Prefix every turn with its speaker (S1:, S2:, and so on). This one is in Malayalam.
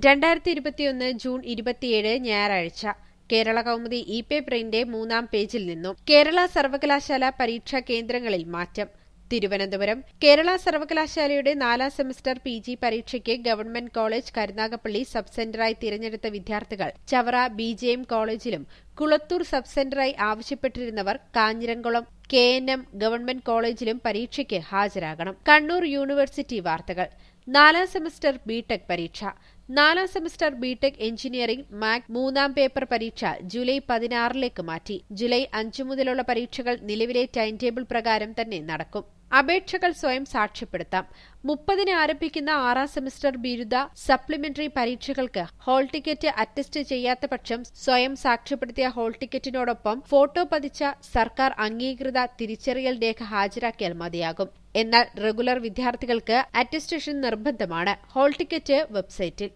S1: രണ്ടായിരത്തി ഇരുപത്തിയൊന്ന് ജൂൺ ഇരുപത്തിയേഴ് ഞായറാഴ്ച കേരള കൗമുദി ഇ പേപ്പറിന്റെ മൂന്നാം പേജിൽ നിന്നും കേരള സർവകലാശാല പരീക്ഷാ കേന്ദ്രങ്ങളിൽ മാറ്റം തിരുവനന്തപുരം കേരള സർവകലാശാലയുടെ നാലാം സെമസ്റ്റർ പി ജി പരീക്ഷയ്ക്ക് ഗവൺമെന്റ് കോളേജ് കരുനാഗപ്പള്ളി സബ് സെന്ററായി തിരഞ്ഞെടുത്ത വിദ്യാർത്ഥികൾ ചവറ ബി ജെ എം കോളേജിലും കുളത്തൂർ സബ് സെന്ററായി ആവശ്യപ്പെട്ടിരുന്നവർ Kanjiramkulam K N M government കോളേജിലും പരീക്ഷയ്ക്ക് ഹാജരാകണം കണ്ണൂർ യൂണിവേഴ്സിറ്റി വാർത്തകൾ നാലാം സെമസ്റ്റർ ബിടെക് പരീക്ഷ നാലാം സെമസ്റ്റർ ബിടെക് എഞ്ചിനീയറിംഗ് മാക് മൂന്നാം പേപ്പർ പരീക്ഷ ജൂലൈ പതിനാറിലേക്ക് മാറ്റി ജൂലൈ അഞ്ചു മുതലുള്ള പരീക്ഷകൾ നിലവിലെ ടൈം ടേബിൾ പ്രകാരം തന്നെ നടക്കും അപേക്ഷകൾ സ്വയം സാക്ഷ്യപ്പെടുത്താം മുപ്പതിന് ആരംഭിക്കുന്ന ആറാം സെമസ്റ്റർ ബിരുദ സപ്ലിമെന്ററി പരീക്ഷകൾക്ക് ഹാൾ ടിക്കറ്റ് അറ്റസ്റ്റ് ചെയ്യാത്ത പക്ഷം സ്വയം സാക്ഷ്യപ്പെടുത്തിയ ഹാൾ ടിക്കറ്റിനോടൊപ്പം ഫോട്ടോ പതിച്ച സർക്കാർ അംഗീകൃത തിരിച്ചറിയൽ രേഖ ഹാജരാക്കിയാൽ മതിയാകും എന്നാൽ റെഗുലർ വിദ്യാർത്ഥികൾക്ക് അറ്റസ്റ്റേഷൻ നിർബന്ധമാണ് ഹാൾ ടിക്കറ്റ് വെബ്സൈറ്റിൽ